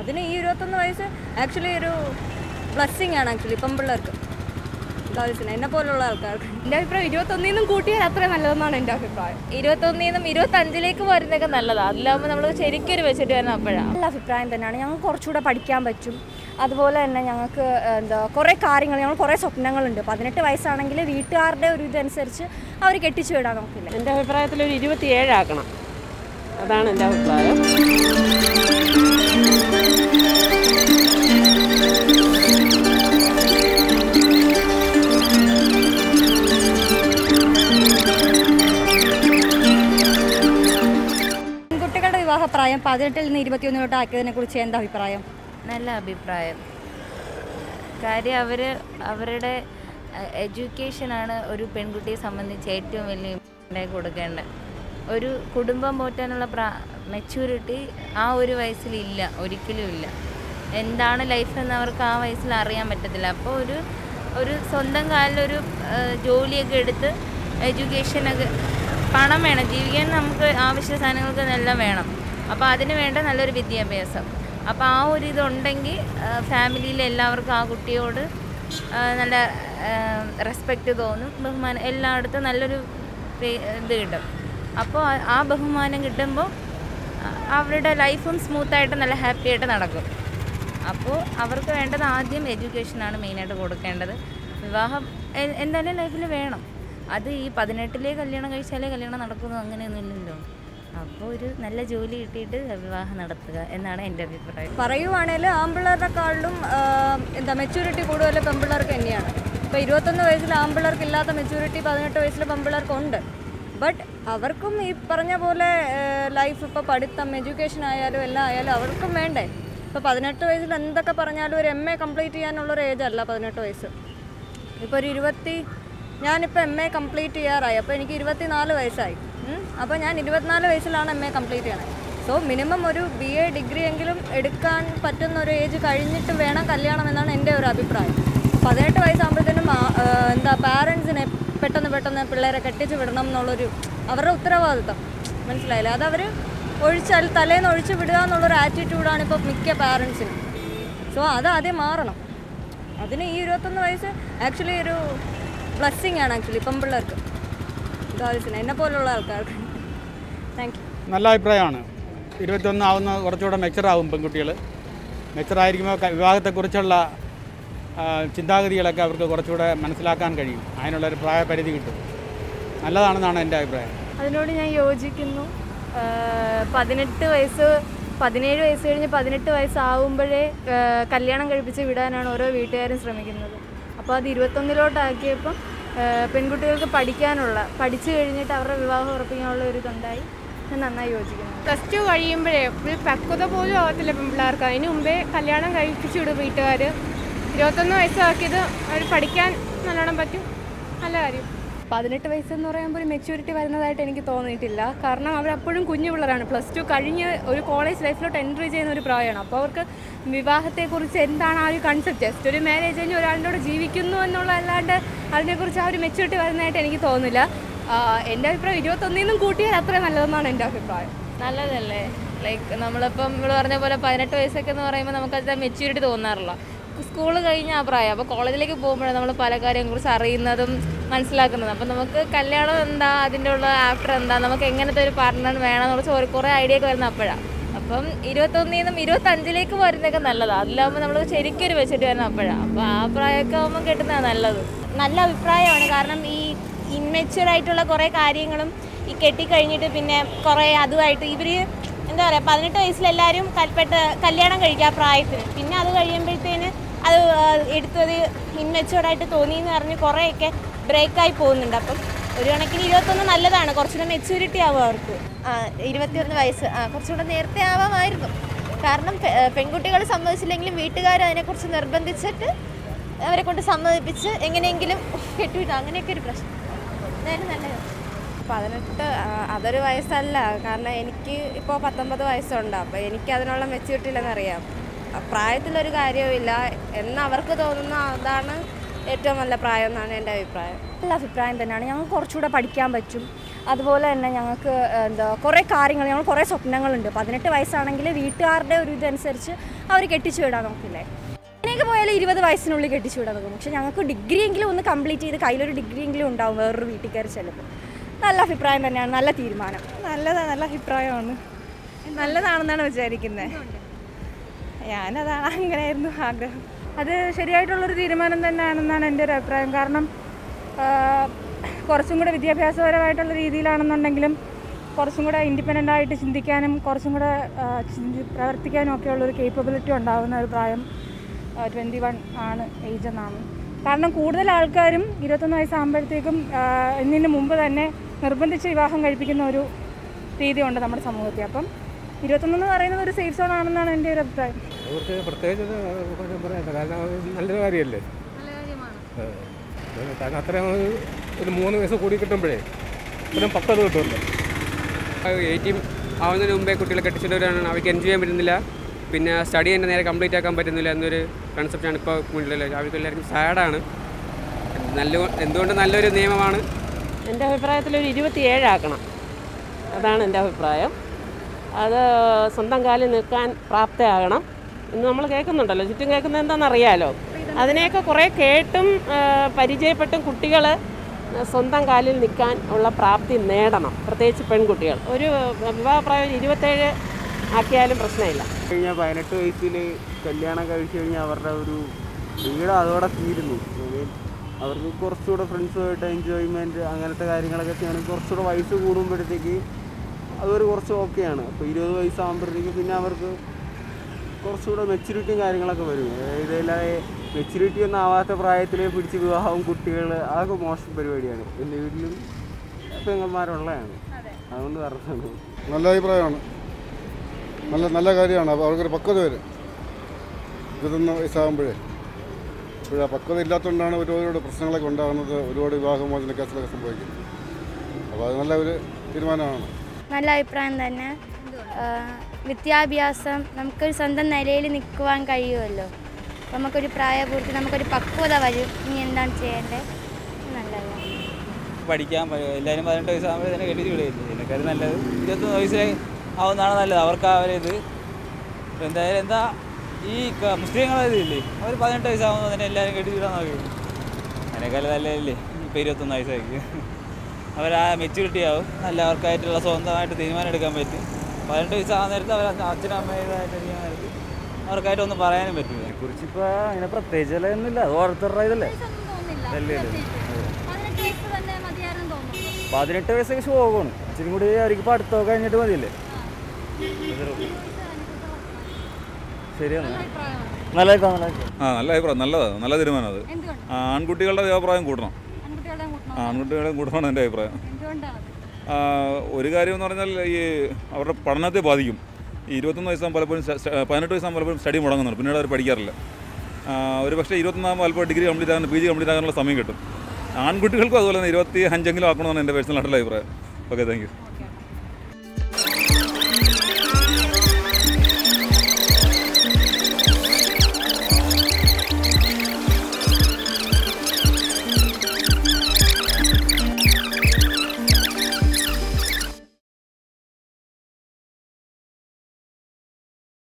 അതിന് ഈ ഇരുപത്തൊന്ന് വയസ്സ് ആക്ച്വലി ഒരു ബ്ലസ്സിങ് ആണ് ആക്ച്വലി ഇപ്പം പിള്ളേർക്ക് ഗേൾസിന് എന്നെ പോലുള്ള ആൾക്കാർക്ക് എൻ്റെ അഭിപ്രായം ഇരുപത്തൊന്നിന്നും കൂട്ടിയാൽ അത്രയും നല്ലതെന്നാണ് എൻ്റെ അഭിപ്രായം ഇരുപത്തൊന്നിന്നും ഇരുപത്തഞ്ചിലേക്ക് വരുന്നതൊക്കെ നല്ലതാണ് അതിലാകുമ്പോൾ നമ്മൾ ശരിക്കും ഒരു വെച്ചിട്ട് വരണം അപ്പോഴാണ് നല്ല അഭിപ്രായം തന്നെയാണ് ഞങ്ങൾക്ക് കുറച്ചുകൂടെ പഠിക്കാൻ പറ്റും അതുപോലെ തന്നെ ഞങ്ങൾക്ക് എന്താ കുറേ കാര്യങ്ങൾ ഞങ്ങൾ കുറേ സ്വപ്നങ്ങളുണ്ട് പതിനെട്ട് വയസ്സാണെങ്കിൽ വീട്ടുകാരുടെ ഒരു ഇതനുസരിച്ച് അവർ കെട്ടിച്ചു വിടാൻ നോക്കില്ല എൻ്റെ അഭിപ്രായത്തിൽ ഒരു ഇരുപത്തിയേഴാക്കണം അതാണ് എൻ്റെ അഭിപ്രായം പെൺകുട്ടികളുടെ വിവാഹപ്രായം പതിനെട്ടിൽ നിന്ന് ഇരുപത്തിയൊന്നിലോട്ട് ആക്കിയതിനെ കുറിച്ച് എന്താ അഭിപ്രായം നല്ല അഭിപ്രായം കാര്യം അവർ അവരുടെ എഡ്യൂക്കേഷനാണ് ഒരു പെൺകുട്ടിയെ സംബന്ധിച്ച് ഏറ്റവും വലിയ ഇമ്പോർട്ടൻ്റ് കൊടുക്കേണ്ടത് ഒരു കുടുംബം പോറ്റാനുള്ള പ്രാ മെച്യൂരിറ്റി ആ ഒരു വയസ്സിലില്ല ഒരിക്കലും ഇല്ല എന്താണ് ലൈഫ് എന്ന് അവർക്ക് ആ വയസ്സിൽ അറിയാൻ പറ്റത്തില്ല അപ്പോൾ ഒരു ഒരു സ്വന്തം കാലിലൊരു ആ, ജോലിയൊക്കെ എടുത്ത് എഡ്യൂക്കേഷനൊക്കെ പണം വേണം ജീവിക്കാൻ നമുക്ക് ആവശ്യ സാധനങ്ങൾക്ക് എല്ലാം വേണം അപ്പോൾ അതിന് വേണ്ട നല്ലൊരു വിദ്യാഭ്യാസം അപ്പോൾ ആ ഒരു ഇതുണ്ടെങ്കിൽ ഫാമിലിയിൽ എല്ലാവർക്കും ആ കുട്ടിയോട് ആ, നല്ല റെസ്പെക്റ്റ് തോന്നും ബഹുമാനം എല്ലായിടത്തും നല്ലൊരു പേ- ഇത് കിട്ടും അപ്പോൾ ആ- ആ ബഹുമാനം കിട്ടുമ്പോൾ ആ- അവരുടെ ലൈഫും സ്മൂത്തായിട്ട് നല്ല ഹാപ്പി ആയിട്ട് നടക്കും അപ്പോൾ അവർക്ക് വേണ്ടത് ആദ്യം എഡ്യൂക്കേഷനാണ് മെയിനായിട്ട് കൊടുക്കേണ്ടത് വിവാഹം എ- എന്തായാലും ലൈഫിൽ വേണം അത് ഈ പതിനെട്ടിലേ കല്യാണം കഴിച്ചാലേ കല്യാണം നടക്കുന്നു അങ്ങനെയൊന്നുമില്ലല്ലോ അപ്പോൾ ഒരു നല്ല ജോലി കിട്ടിയിട്ട് വിവാഹം നടത്തുക എന്നാണ് എൻ്റെ അഭിപ്രായം പറയുവാണെങ്കിൽ ആമ്പിള്ളേരെക്കാളിലും എന്താ മെച്യൂരിറ്റി കൂടുതൽ പെൺപിള്ളേർക്ക് തന്നെയാണ് ഇപ്പോൾ ഇരുപത്തൊന്ന് വയസ്സിൽ ആമ്പിള്ളേർക്ക് ഇല്ലാത്ത മെച്യൂരിറ്റി പതിനെട്ട് വയസ്സിൽ പെൺപിള്ളേർക്കുണ്ട് ബട്ട് അവർക്കും ഈ പറഞ്ഞ പോലെ ലൈഫ് ഇപ്പോൾ പഠിത്തം എഡ്യൂക്കേഷൻ ആയാലും എല്ലാം ആയാലും അവർക്കും വേണ്ടേ ഇപ്പോൾ പതിനെട്ട് വയസ്സിൽ എന്തൊക്കെ പറഞ്ഞാലും ഒരു എം എ കംപ്ലീറ്റ് ചെയ്യാനുള്ളൊരു ഏജ് അല്ല പതിനെട്ട് വയസ്സ് ഇപ്പോൾ ഒരു ഇരുപത്തി ഞാനിപ്പോൾ എം എ കംപ്ലീറ്റ് ചെയ്യാറായി അപ്പോൾ എനിക്ക് ഇരുപത്തി നാല് വയസ്സായി അപ്പോൾ ഞാൻ ഇരുപത്തിനാല് വയസ്സിലാണ് എം എ കംപ്ലീറ്റ് ചെയ്യണത് സോ മിനിമം ഒരു ബി എ ഡിഗ്രി എങ്കിലും എടുക്കാൻ പറ്റുന്ന ഒരു ഏജ് കഴിഞ്ഞിട്ട് വേണം കല്യാണം എന്നാണ് എൻ്റെ ഒരു അഭിപ്രായം പതിനെട്ട് വയസ്സാകുമ്പോഴത്തേനും ആ- ആ, എന്താ പാരൻസിനെ പെട്ടെന്ന് പെട്ടെന്ന് പിള്ളേരെ കെട്ടിച്ച് വിടണം എന്നുള്ളൊരു അവരുടെ ഉത്തരവാദിത്തം മനസ്സിലായില്ലേ അതവർ ഒഴിച്ചാൽ തലേന്ന് ഒഴിച്ച് വിടുക എന്നുള്ളൊരു ആറ്റിറ്റ്യൂഡാണ് ഇപ്പോൾ മിക്ക പാരൻസിനും സോ അത് ആദ്യം മാറണം അതിന് ഈ ഇരുപത്തൊന്ന് വയസ്സ് ആക്ച്വലി ഒരു ബ്ലസ്സിങ് ആണ് ആക്ച്വലി ഇപ്പം പിള്ളേർക്ക് ഗേൾസിന് എന്നെ പോലുള്ള ആൾക്കാർക്ക് താങ്ക് യു നല്ല അഭിപ്രായമാണ് ഇരുപത്തൊന്ന് ആവുന്ന കുറച്ചുകൂടെ മെച്ചറാവും പെൺകുട്ടികൾ മെച്ചറായിരിക്കുമ്പോൾ ക- വിവാഹത്തെക്കുറിച്ചുള്ള ആ, ചിന്താഗതികളൊക്കെ അവർക്ക് കുറച്ചുകൂടെ മനസ്സിലാക്കാൻ കഴിയും അതിനുള്ളൊരു പ്രായപരിധി കിട്ടും നല്ലതാണെന്നാണ് എൻ്റെ അഭിപ്രായം അതിനോട് ഞാൻ യോജിക്കുന്നു ആഹ് പതിനെട്ട് വയസ്സ് പതിനേഴ് വയസ്സ് കഴിഞ്ഞ് പതിനെട്ട് വയസ്സാവുമ്പോഴേ ആഹ് കല്യാണം കഴിപ്പിച്ച് വിടാനാണ് ഓരോ വീട്ടുകാരും ശ്രമിക്കുന്നത് അപ്പോൾ അത് ഇരുപത്തൊന്നിലോട്ടാക്കിയപ്പം ആഹ് പെൺകുട്ടികൾക്ക് പഠിക്കാനുള്ള പഠിച്ചു കഴിഞ്ഞിട്ട് അവരുടെ വിവാഹം ഉറപ്പിക്കാനുള്ള ഒരു ഇതുണ്ടായി ഞാൻ നന്നായി യോജിക്കുന്നു പ്ലസ് ടു കഴിയുമ്പോഴേ ഒരു പക്വത പോലും ആവത്തില്ല പെൺപിള്ളേർക്ക് അതിന് മുമ്പേ കല്യാണം കഴിപ്പിച്ചു വിടും വീട്ടുകാർ ഇരുപത്തൊന്ന് വയസ്സാക്കിയത് അവർ പഠിക്കാൻ നല്ലോണം പറ്റും നല്ല കാര്യം പതിനെട്ട് വയസ്സെന്ന് പറയുമ്പോൾ ഒരു മെച്യൂരിറ്റി വരുന്നതായിട്ട് എനിക്ക് തോന്നിയിട്ടില്ല കാരണം അവരപ്പോഴും കുഞ്ഞു പിള്ളേരാണ് പ്ലസ് ടു കഴിഞ്ഞ് ഒരു കോളേജ് ലൈഫിലോട്ട് എൻട്രി ചെയ്യുന്ന ഒരു പ്രായമാണ് അപ്പോൾ അവർക്ക് വിവാഹത്തെക്കുറിച്ച് എന്താണ് ആ ഒരു കൺസെപ്റ്റ് ജസ്റ്റ് ഒരു മാരേജ് കഴിഞ്ഞ് ഒരാളുടെ കൂടെ ജീവിക്കുന്നു എന്നുള്ള അല്ലാണ്ട് അതിനെക്കുറിച്ച് ആ ഒരു മെച്യൂരിറ്റി വരുന്നതായിട്ട് എനിക്ക് തോന്നുന്നില്ല ആഹ് എൻ്റെ അഭിപ്രായം ഇരുപത്തൊന്നിന്നും കൂട്ടിയാൽ അത്രയും നല്ലതെന്നാണ് എൻ്റെ അഭിപ്രായം നല്ലതല്ലേ ലൈക്ക് നമ്മളിപ്പം ഇവിടെ പറഞ്ഞ പോലെ പതിനെട്ട് വയസ്സൊക്കെ എന്ന് പറയുമ്പോൾ നമുക്കത് മെച്യൂരിറ്റി തോന്നാറില്ല സ്കൂൾ കഴിഞ്ഞ ആ പ്രായം അപ്പോൾ കോളേജിലേക്ക് പോകുമ്പോഴാണ് നമ്മൾ പല കാര്യങ്ങളെക്കുറിച്ച് അറിയുന്നതും മനസ്സിലാക്കുന്നതും അപ്പം നമുക്ക് കല്യാണം എന്താ അതിൻ്റെ ഉള്ള ആഫ്റ്റർ എന്താ നമുക്ക് എങ്ങനത്തെ ഒരു പാർട്ട്ണർ വേണമെന്ന് കുറച്ച് ഒരു കുറേ ഐഡിയ ഒക്കെ വരുന്ന അപ്പോഴാണ് അപ്പം ഇരുപത്തൊന്നിൽ നിന്നും ഇരുപത്തഞ്ചിലേക്ക് വരുന്നതൊക്കെ നല്ലതാണ് അതിലാകുമ്പോൾ നമ്മൾ ശരിക്കും ഒരു വെച്ചിട്ട് വരണം അപ്പോഴാണ് അപ്പോൾ ആ പ്രായമൊക്കെ ആകുമ്പോൾ കിട്ടുന്നതാണ് നല്ലത് നല്ല അഭിപ്രായമാണ് കാരണം ഈ ഇൻമെച്യൂർ ആയിട്ടുള്ള കുറേ കാര്യങ്ങളും ഈ കെട്ടിക്കഴിഞ്ഞിട്ട് പിന്നെ കുറേ അതുമായിട്ട് ഇവർ എന്താ പറയുക പതിനെട്ട് വയസ്സിലെല്ലാവരും കൽപ്പെട്ട് കല്യാണം കഴിക്കുക ആ പ്രായത്തിന് പിന്നെ അത് കഴിയുമ്പോഴത്തേന് അത് ആ, എടുത്തത് ഇൻമെച്യൂർഡായിട്ട് തോന്നി എന്ന് പറഞ്ഞ് കുറേയൊക്കെ ബ്രേക്കായി പോകുന്നുണ്ട് അപ്പം ഒരു കണക്കിന് ഇരുപത്തൊന്ന് നല്ലതാണ് കുറച്ചുകൂടെ മെച്യൂരിറ്റി ആവും അവർക്ക് ഇരുപത്തിയൊന്ന് വയസ്സ് ആ കുറച്ചുകൂടെ നേരത്തെ ആവാമായിരുന്നു കാരണം പെൺകുട്ടികൾ സമ്മതിച്ചില്ലെങ്കിലും വീട്ടുകാർ അതിനെക്കുറിച്ച് നിർബന്ധിച്ചിട്ട് അവരെ കൊണ്ട് സമ്മതിപ്പിച്ച് എങ്ങനെയെങ്കിലും കെട്ടിവിട്ടു അങ്ങനെയൊക്കെ ഒരു പ്രശ്നം എന്തായാലും നല്ലത് പതിനെട്ട് ആ, അതൊരു വയസ്സല്ല കാരണം എനിക്ക് ഇപ്പോൾ പത്തൊമ്പത് വയസ്സുണ്ട് അപ്പോൾ എനിക്ക് അതിനുള്ള മെച്യൂരിറ്റി ഇല്ലെന്നറിയാം ആ, പ്രായത്തിലൊരു കാര്യവുമില്ല എന്ന് അവർക്ക് തോന്നുന്ന അതാണ് ഏറ്റവും നല്ല പ്രായം എന്നാണ് എൻ്റെ അഭിപ്രായം നല്ല അഭിപ്രായം തന്നെയാണ് ഞങ്ങൾക്ക് കുറച്ചുകൂടെ പഠിക്കാൻ പറ്റും അതുപോലെ തന്നെ ഞങ്ങൾക്ക് എന്താ കുറേ കാര്യങ്ങൾ ഞങ്ങൾ കുറേ സ്വപ്നങ്ങളുണ്ട് പതിനെട്ട് വയസ്സാണെങ്കിൽ വീട്ടുകാരുടെ ഒരു ഇതനുസരിച്ച് അവർ കെട്ടിച്ചു വിടാൻ നോക്കില്ലേ അങ്ങനെയൊക്കെ പോയാലും ഇരുപത് വയസ്സിനുള്ളിൽ കെട്ടിച്ചു വിടാൻ നോക്കും പക്ഷെ ഞങ്ങൾക്ക് ഡിഗ്രി എങ്കിലും ഒന്ന് കംപ്ലീറ്റ് ചെയ്ത് കയ്യിലൊരു ഡിഗ്രി എങ്കിലും ഉണ്ടാവും വേറൊരു വീട്ടിൽ കയറി ചെല്ലുമ്പോൾ നല്ല അഭിപ്രായം തന്നെയാണ് നല്ല തീരുമാനം നല്ലതാണ് നല്ല അഭിപ്രായമാണ് നല്ലതാണെന്നാണ് വിചാരിക്കുന്നത് ഞാനതാണ് അങ്ങനെയായിരുന്നു ആഗ്രഹം അത് ശരിയായിട്ടുള്ളൊരു തീരുമാനം തന്നെയാണെന്നാണ് എൻ്റെ ഒരു അഭിപ്രായം കാരണം ആ, കുറച്ചും കൂടെ വിദ്യാഭ്യാസപരമായിട്ടുള്ള രീതിയിലാണെന്നുണ്ടെങ്കിലും കുറച്ചും കൂടെ ഇൻഡിപെൻഡൻ്റ് ആയിട്ട് ചിന്തിക്കാനും കുറച്ചും കൂടെ ആ, ചിന്തി പ്രവർത്തിക്കാനും ഒക്കെ ഉള്ളൊരു കേപ്പബിലിറ്റി ഉണ്ടാകുന്ന ഒരു പ്രായം ട്വൻറ്റി വൺ ആണ് ഏജ് എന്നാണ് കാരണം കൂടുതൽ ആൾക്കാരും ഇരുപത്തൊന്ന് വയസ്സാകുമ്പോഴത്തേക്കും ആ, ഇതിന് മുമ്പ് തന്നെ നിർബന്ധിച്ച് വിവാഹം കഴിപ്പിക്കുന്ന ഒരു രീതിയുണ്ട് നമ്മുടെ സമൂഹത്തിൽ അപ്പം ഇരുപത്തൊന്നെന്ന് പറയുന്നത് ഒരു സേഫ് സോൺ ആണെന്നാണ് എൻ്റെ ഒരു അഭിപ്രായം അവർക്ക് പ്രത്യേകിച്ച് ഇത് കുറ്റം പറയണ്ട കാരണം അത് നല്ലൊരു കാര്യമല്ലേ ആ. അത് കാരണം അത്രയും ഒരു- ഒരു മൂന്ന് വയസ്സ് കൂടി കിട്ടുമ്പോഴേ അത്രയും പക്വത കിട്ടുമല്ലോ എയ്റ്റീൻ ആവുന്നതിന് മുമ്പേ കുട്ടികളെ കെട്ടിച്ചിട്ടവരാണ് അവർക്ക് എൻജോയ് ചെയ്യാൻ പറ്റുന്നില്ല പിന്നെ സ്റ്റഡി തന്നെ നേരെ കംപ്ലീറ്റ് ആക്കാൻ പറ്റുന്നില്ല എന്നൊരു കൺസെപ്റ്റാണ് ഇപ്പോൾ മുന്നിലുള്ളത് അവർക്ക് എല്ലാവർക്കും സാഡാണ് നല്ല എന്തുകൊണ്ട് നല്ലൊരു നിയമമാണ് എൻ്റെ അഭിപ്രായത്തിൽ ഒരു ഇരുപത്തിയേഴാക്കണം അതാണ് എൻ്റെ അഭിപ്രായം അത് സ്വന്തം കാലിൽ നിൽക്കാൻ പ്രാപ്തയാകണം ഇന്ന് നമ്മൾ കേൾക്കുന്നുണ്ടല്ലോ ചുറ്റും കേൾക്കുന്നത് എന്താണെന്നറിയാലോ അതിനെയൊക്കെ കുറേ കേട്ടും ആ, പരിചയപ്പെട്ടും കുട്ടികൾ സ്വന്തം കാലിൽ നിൽക്കാൻ ഉള്ള പ്രാപ്തി നേടണം പ്രത്യേകിച്ച് പെൺകുട്ടികൾ ഒരു വിവാഹപ്രായം ഒരു ഇരുപത്തേഴ് ആക്കിയാലും പ്രശ്നമില്ല കഴിഞ്ഞാൽ പതിനെട്ട് വയസ്സിൽ കല്യാണം കഴിച്ചു കഴിഞ്ഞാൽ അവരുടെ ഒരു വീട് അതോടെ തീരുന്നു I mean, അവർക്ക് കുറച്ചുകൂടെ ഫ്രണ്ട്സുമായിട്ട് എൻജോയ്മെൻറ്റ് അങ്ങനത്തെ കാര്യങ്ങളൊക്കെ ചെയ്യണമെങ്കിൽ കുറച്ചുകൂടെ വയസ്സ് കൂടുമ്പോഴത്തേക്ക് അതൊരു കുറച്ച് ഓക്കെയാണ് അപ്പോൾ ഇരുപത് വയസ്സാകുമ്പോഴത്തേക്ക് പിന്നെ അവർക്ക് കുറച്ചുകൂടെ മെച്യൂരിറ്റിയും കാര്യങ്ങളൊക്കെ വരും ഇതല്ലാതെ മെച്യൂരിറ്റി ഒന്നും ആവാത്ത പ്രായത്തിൽ പിടിച്ച് വിവാഹവും കുട്ടികൾ അതൊക്കെ മോശം പരിപാടിയാണ് എൻ്റെ വീട്ടിലും പെങ്ങന്മാരുള്ളതാണ് അതുകൊണ്ട് പറഞ്ഞതാണ് നല്ല അഭിപ്രായമാണ് നല്ല നല്ല കാര്യമാണ് അപ്പോൾ അവർക്കൊരു പക്വത വരും ഇരുപത്തൊന്ന് വയസ്സാകുമ്പോഴേ ഇപ്പോൾ ആ പക്വത ഇല്ലാത്തതുകൊണ്ടാണ് ഒരുപാട് പ്രശ്നങ്ങളൊക്കെ ഉണ്ടാകുന്നത് ഒരുപാട് വിവാഹമോചന കേസുകളൊക്കെ സംഭവിക്കുന്നത് അപ്പോൾ അത് നല്ല ഒരു തീരുമാനമാണ് നല്ല അഭിപ്രായം തന്നെ ആ, വിദ്യാഭ്യാസം നമുക്കൊരു സ്വന്തം നിലയിൽ നിൽക്കുവാൻ കഴിയുമല്ലോ നമുക്കൊരു പ്രായപൂർത്തി നമുക്കൊരു പക്വത വരും ഇനി എന്താണ് ചെയ്യേണ്ടത് നല്ലതാണ് പഠിക്കാൻ പ- എല്ലാവരും പതിനെട്ട് വയസ്സാകുമ്പോൾ തന്നെ കെട്ടിച്ച് വിടുകയില്ലേ ഇതിനേക്കാൾ നല്ലത് ഇരുപത്തൊന്ന് വയസ്സ് ആവുന്നതാണ് നല്ലത് അവർക്ക് ആ ഒരു ഇത് ഇപ്പം എന്തായാലും എന്താ ഈ ക- മുസ്ലിങ്ങളെ ഇതില്ലേ അവർ പതിനെട്ട് വയസ്സാകുമ്പോൾ തന്നെ എല്ലാവരും കെട്ടിച്ച് വിടാൻ നോക്കി അതിനേക്കാൾ നല്ലതല്ലേ ഇപ്പം ഇരുപത്തൊന്ന് വയസ്സാക്കി അവർ ആ മെച്യൂരിറ്റി ആവും നല്ല അവർക്കായിട്ടുള്ള സ്വന്തമായിട്ട് തീരുമാനം എടുക്കാൻ പറ്റും പതിനെട്ട് വയസ്സാകുന്ന നേരത്ത് അവർ അച്ഛനും അമ്മയുമായിട്ട് ഇരിക്കുന്ന നേരത്ത് അവർക്കായിട്ട് ഒന്നും പറയാനും പറ്റില്ല കുറിച്ചിപ്പോൾ അങ്ങനെ പ്രത്യേകിച്ച് ഒന്നുമില്ല അത് ഓരോരുത്തരുടെ ഇതല്ലേ അല്ലേ പതിനെട്ട് വയസ്സൊക്കെ ശോകമാണ് ഇച്ചിരി കൂടി അവർക്ക് പഠിത്തമൊക്കെ കഴിഞ്ഞിട്ട് മതിയല്ലേ ശരിയാണ് നല്ല അഭിപ്രായം, നല്ല അഭിപ്രായം. ആ നല്ല അഭിപ്രായം നല്ലതാണ് നല്ല തീരുമാനം അത് ആ, ആൺകുട്ടികളുടെ അഭിപ്രായം കൂട്ടണം ആ, ആൺകുട്ടികളെ കൂട്ടണം എൻ്റെ അഭിപ്രായം ആ, ഒരു കാര്യം എന്ന് പറഞ്ഞാൽ ഈ അവരുടെ പഠനത്തെ ബാധിക്കും ഈ ഇരുപത്തൊന്ന് വയസ്സാകുമ്പോൾ പലപ്പോഴും സ്റ്റ- സ്റ്റ- പതിനെട്ട് വയസ്സാകുമ്പോൾ പലപ്പോഴും സ്റ്റഡി മുടങ്ങുന്നുണ്ട് പിന്നീട് അവർ പഠിക്കാറില്ല ആ, ഒരു പക്ഷേ ഇരുപത്തൊന്നാകുമ്പോൾ അല്പം ഡിഗ്രി കംപ്ലീറ്റ് ആകാൻ പി ജി കംപ്ലീറ്റ് ആകാനുള്ള സമയം കിട്ടും ആൺകുട്ടികൾക്കും അതുപോലെ തന്നെ ഇരുപത്തി അഞ്ചെങ്കിലും ആക്കണമെന്നാണ് എൻ്റെ പേഴ്സണൽ ആയിട്ടുള്ള അഭിപ്രായം ഓക്കെ താങ്ക് യു